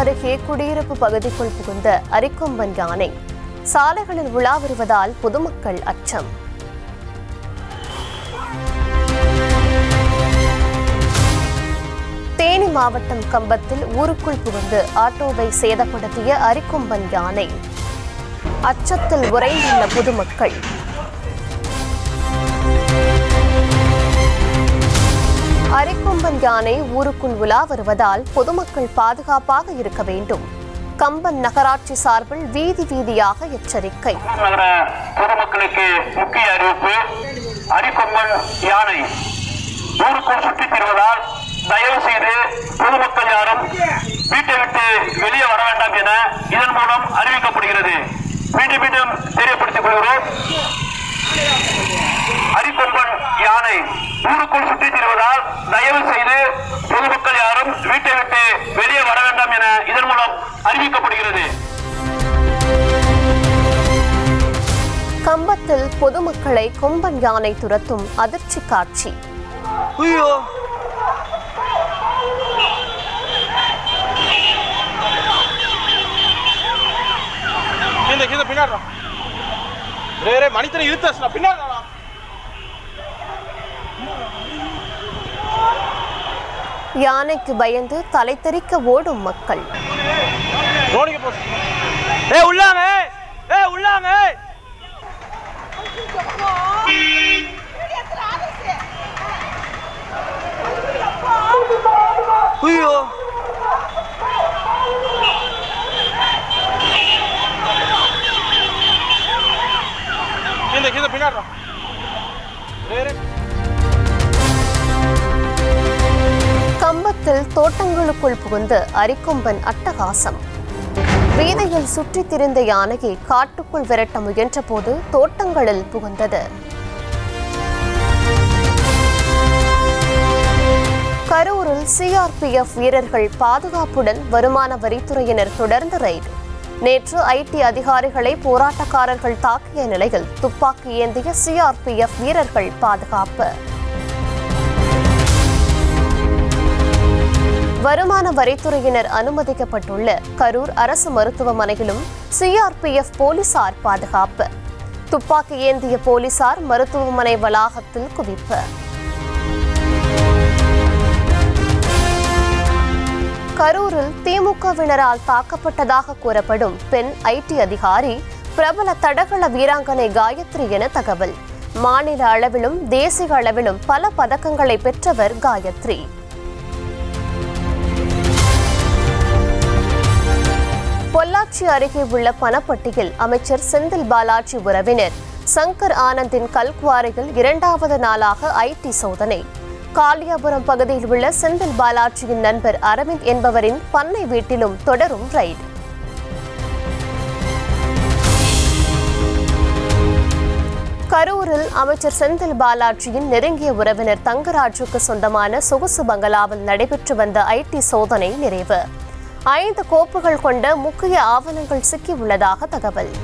அருகே குடியிருப்பு பகுதிக்குள் புகுந்த அரிக்கொம்பன் யானை சாலைகளில் உலா வருவதால் பொதுமக்கள் அச்சம் தேனி மாவட்டம் கம்பத்தில் ஊருக்குள் புகுந்து ஆட்டோவை சேதப்படுத்திய அரிக்கொம்பன் யானை அச்சத்தில் உறைந்துள்ள பொதுமக்கள் அரிக்கொம்பன் யானை ஊருக்குள் உலா வருவதால் பொதுமக்கள் பாதுகாப்பாக இருக்க வேண்டும் கம்பன் நகராட்சி சார்பில் வீதி வீதியாக எச்சரிக்கை நகர பொதுமக்களுக்கு முக்கிய அறிவிப்பு அரிக்கொம்பன் யானை ஊருக்குள் சுற்றித் திரிவதால் தயவு செய்து பொதுமக்கள் யாரும் வீட்டை விட்டு வெளியே வர வேண்டாம் என இதன் மூலம் அறிவிக்கப்படுகிறது மீண்டும் மீண்டும் தெரியப்படுத்திக் கொள்கிறோம் அரிக்கொம்பன் யானை ஊருக்குள் சுற்றித் திரிவதால் தயவு செய்து பொதுமக்கள் யாரும் வீட்டை விட்டு வெளியே வர வேண்டாம் என இதன் மூலம் அறிவிக்கப்படுகிறது கம்பத்தில் பொதுமக்களை கொம்பன் யானை துரத்தும் அதிர்ச்சி காட்சி ஐயோ இந்த கீழே பின்னாடி ரே ரே மணித்தனை இழுத்தாச்சுனா பின்னாடி யானைக்கு பயந்து தலை தெறிக்க ஓடும் மக்கள் ரோனிக்கு போ ஏ உள்ளாங்க ஏ உள்ளாங்க ஐயோ இந்த கீழே பின்னாடி ரே ரே கம்பத்தில் தோட்டங்களுக்குள் புகுந்து அரிக்கொம்பன் அட்டகாசம் வீதியில் சுற்றித் திரிந்த யானையை காட்டுக்குள் விரட்ட முயன்றபோது தோட்டங்களில் புகுந்தது கரூரில் சிஆர்பிஎஃப் வீரர்கள் பாதுகாப்புடன் வருமான வரித்துறையினர் தொடர்ந்து ரெய்டு நேற்று ஐடி அதிகாரிகளை போராட்டக்காரர்கள் தாக்கிய நிலையில் துப்பாக்கி ஏந்திய சிஆர்பிஎஃப் வீரர்கள் பாதுகாப்பு வருமான வரித்துறையினர் அனுமதிக்கப்பட்டுள்ள கரூர் அரசு மருத்துவமனையிலும் சிஆர்பிஎஃப் போலீசார் பாதுகாப்பு துப்பாக்கி ஏந்திய போலீசார் மருத்துவமனை வளாகத்தில் குவிப்பு கரூரில் திமுகவினரால் தாக்கப்பட்டதாக கூறப்படும் பெண் ஐடி அதிகாரி பிரபல தடகள வீராங்கனை காயத்ரி என தகவல் மாநில அளவிலும் தேசிய அளவிலும் பல பதக்கங்களை பெற்றவர் காயத்ரி பொள்ளாச்சி அருகே உள்ள பணப்பட்டியில் அமைச்சர் செந்தில் பாலாஜி உறவினர் சங்கர் ஆனந்தின் கல்குவாரியில் இரண்டாவது நாளாக ஐடி சோதனை காளியாபுரம் பகுதியில் உள்ள செந்தில் பாலாஜியின் நண்பர் அரவிந்த் என்பவரின் பண்ணை வீட்டிலும் தொடரும் ரைடு கரூரில் அமைச்சர் செந்தில் பாலாஜியின் நெருங்கிய உறவினர் தங்கராஜுக்கு சொந்தமான சொகுசு பங்களாவில் நடைபெற்று வந்த ஐடி சோதனை நிறைவு ஐந்து கோப்புகள் கொண்ட முக்கிய ஆவணங்கள் சிக்கியுள்ளதாக தகவல்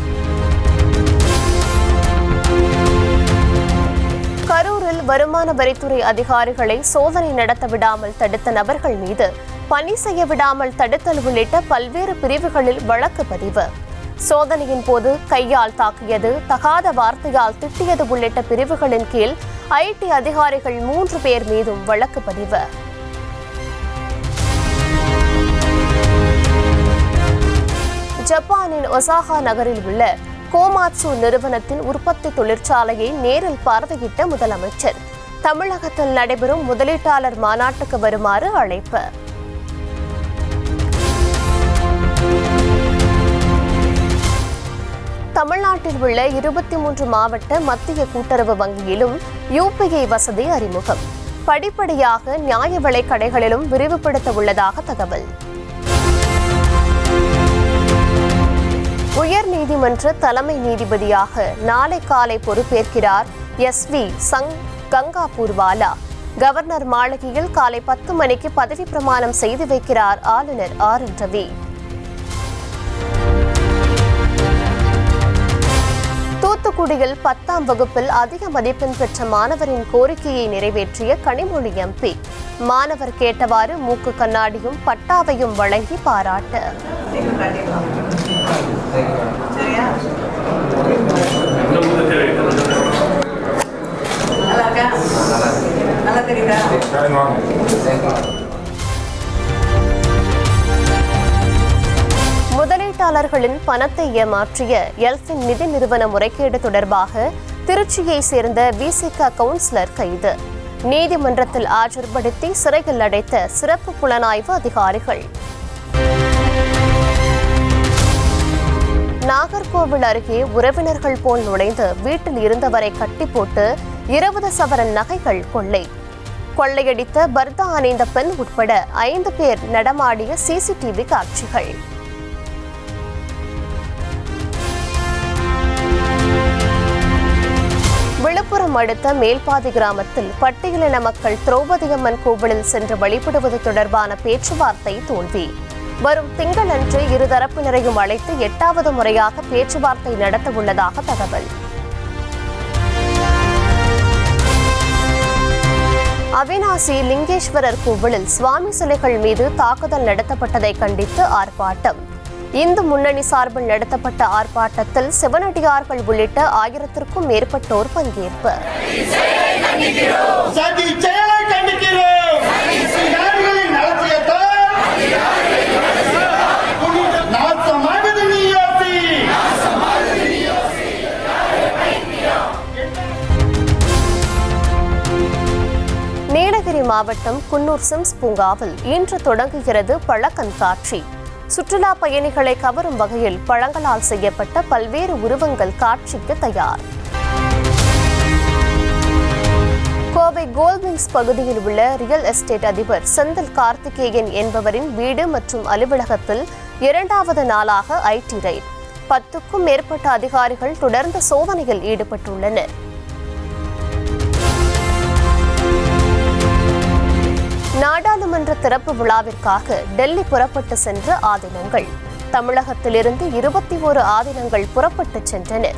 கரூரில் வருமான வரித்துறை அதிகாரிகளை சோதனை நடத்த விடாமல் தடுத்த நபர்கள் மீது பணி செய்ய விடாமல் தடுத்தல் உள்ளிட்ட பல்வேறு பிரிவுகளில் வழக்கு பதிவு சோதனையின் போது கையால் தாக்கியது தகாத வார்த்தையால் திட்டியது உள்ளிட்ட பிரிவுகளின் கீழ் ஐடி அதிகாரிகள் மூன்று பேர் மீதும் வழக்கு பதிவு ஜப்பானின் ஒசாகா நகரில் உள்ள கோமாட்சு நிறுவனத்தின் உற்பத்தி தொழிற்சாலையை நேரில் பார்வையிட்ட முதலமைச்சர் தமிழகத்தில் நடைபெறும் முதலீட்டாளர் மாநாட்டுக்கு வருமாறு அழைப்பு தமிழ்நாட்டில் உள்ள இருபத்தி மூன்று மாவட்ட மத்திய கூட்டுறவு வங்கியிலும் யூபிஐ வசதி அறிமுகம் படிப்படியாக நியாய விலைக் கடைகளிலும் விரிவுபடுத்த உள்ளதாக தகவல் உயர் நீதிமன்ற தலைமை நீதிபதியாக நாளை காலை பொறுப்பேற்கிறார் எஸ் வி சங் கங்கா பூர்வாலா கவர்னர் மாளிகையில் காலை பத்து மணிக்கு பதவி பிரமாணம் செய்து வைக்கிறார் ஆளுநர் ஆர் என் ரவி தூத்துக்குடி தூத்துக்குடியில் பத்தாம் வகுப்பில் அதிக மதிப்பெண் பெற்ற மாணவரின் கோரிக்கையை நிறைவேற்றிய கனிமொழி எம்பி மாணவர் கேட்டவாறு மூக்கு கண்ணாடியும் பட்டாவையும் வழங்கி பாராட்டு சரியா நல்லா இருக்கா நல்லா தெரியுதா முதலீட்டாளர்களின் பணத்தை ஏமாற்றிய எல்பின் நிதி நிறுவன முறைகேடு தொடர்பாக திருச்சியை சேர்ந்த விசிக கவுன்சிலர் கைது நீதிமன்றத்தில் ஆஜர்படுத்தி சிறையில் அடைத்த சிறப்பு புலனாய்வு அதிகாரிகள் நாகர்கோவில் அருகே உறவினர்கள் போல் நுழைந்து வீட்டில் இருந்தவரை கட்டி போட்டு இருபது சவரன் நகைகள் கொள்ளை கொள்ளையடித்த பர்தா அணிந்த பெண் உட்பட ஐந்து பேர் நடமாடிய சிசிடிவி காட்சிகள் விழுப்புரம் அடுத்த மேல்பாதி கிராமத்தில் பட்டியலின மக்கள் திரௌபதியம்மன் கோவிலில் சென்று வழிபடுவது தொடர்பான பேச்சுவார்த்தை தோல்வி வரும் திங்களன்று இருதரப்பினரையும் அழைத்து எட்டாவது முறையாக பேச்சுவார்த்தை நடத்த உள்ளதாக தகவல் அவினாசி லிங்கேஸ்வரர் கோவிலில் சுவாமி சிலைகள் மீது தாக்குதல் நடத்தப்பட்டதை கண்டித்து ஆர்ப்பாட்டம் இந்து முன்னணி சார்பில் நடத்தப்பட்ட ஆர்ப்பாட்டத்தில் சிவனடியார்கள் உள்ளிட்ட ஆயிரத்திற்கும் மேற்பட்டோர் பங்கேற்பு சதி செயலை கண்டிக்கிறோம் நாடுகளின் நலத்தியத்தால் நாசமாகுது நீயோசி நீலகிரி மாவட்டம் குன்னூர் சிம்ஸ் பூங்காவில் இன்று தொடங்குகிறது பழ கண்காட்சி சுற்றுலா பயணிகளை கவரும் வகையில் பழங்களால் செய்யப்பட்ட பல்வேறு உருவங்கள் காட்சிக்கு தயார் கோவை கோல்விங்ஸ் பகுதியில் உள்ள ரியல் எஸ்டேட் அதிபர் செந்தில் கார்த்திகேயன் என்பவரின் வீடு மற்றும் அலுவலகத்தில் இரண்டாவது நாளாக ஐடி ரைட் பத்துக்கும் மேற்பட்ட அதிகாரிகள் தொடர்ந்து சோதனையில் ஈடுபட்டுள்ளனர் நாடாளுமன்ற திறப்பு விழாவிற்காக டெல்லி புறப்பட்டு சென்ற ஆதினங்கள் தமிழகத்திலிருந்து இருபத்தி ஒரு ஆதினங்கள் புறப்பட்டு சென்றனர்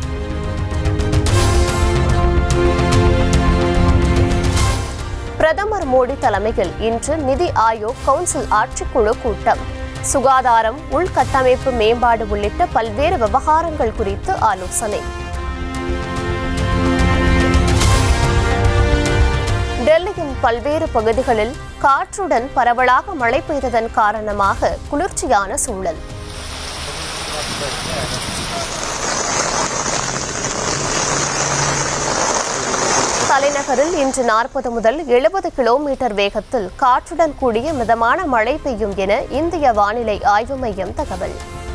பிரதமர் மோடி தலைமையில் இன்று நிதி ஆயோக் கவுன்சில் ஆட்சிக்குழு கூட்டம் சுகாதாரம் உள்கட்டமைப்பு மேம்பாடு உள்ளிட்ட பல்வேறு விவகாரங்கள் குறித்து ஆலோசனை டெல்லியின் பல்வேறு பகுதிகளில் காற்றுடன் பரவலாக மழை பெய்ததன் காரணமாக குளிர்ச்சியான சூழல் தலைநகரில் இன்று நாற்பது முதல் எழுபது கிலோமீட்டர் வேகத்தில் காற்றுடன் கூடிய மிதமான மழை பெய்யும் என இந்திய வானிலை ஆய்வு மையம் தகவல்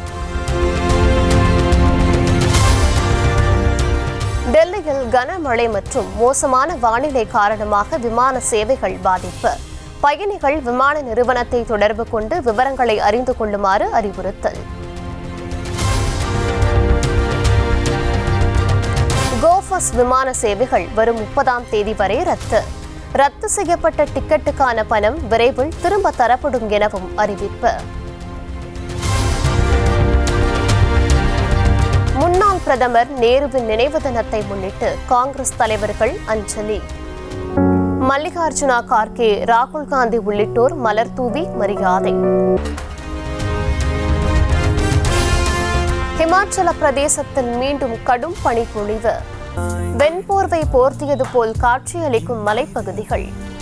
டெல்லியில் கனமழை மற்றும் மோசமான வானிலை காரணமாக விமான சேவைகள் பாதிப்பு பயணிகள் விமான நிறுவனத்தை தொடர்பு கொண்டு விவரங்களை அறிந்து கொள்ளுமாறு அறிவுறுத்தல் கோஃபஸ் விமான சேவைகள் வரும் முப்பதாம் தேதி வரை ரத்து ரத்து செய்யப்பட்ட டிக்கெட்டுக்கான பணம் விரைவில் திரும்ப தரப்படும் எனவும் அறிவிப்பு முன்னாள் பிரதமர் நேருவின் நினைவு தினத்தை முன்னிட்டு காங்கிரஸ் தலைவர்கள் அஞ்சலி மல்லிகார்ஜுனா கார்கே ராகுல் காந்தி உள்ளிட்டோர் மலர் தூவி மரியாதை ஹிமாச்சல பிரதேசத்தில் மீண்டும் கடும் பனிப்பொழிவு வெண்போர்வை போர்த்தியது போல் காட்சியளிக்கும் மலைப்பகுதிகள்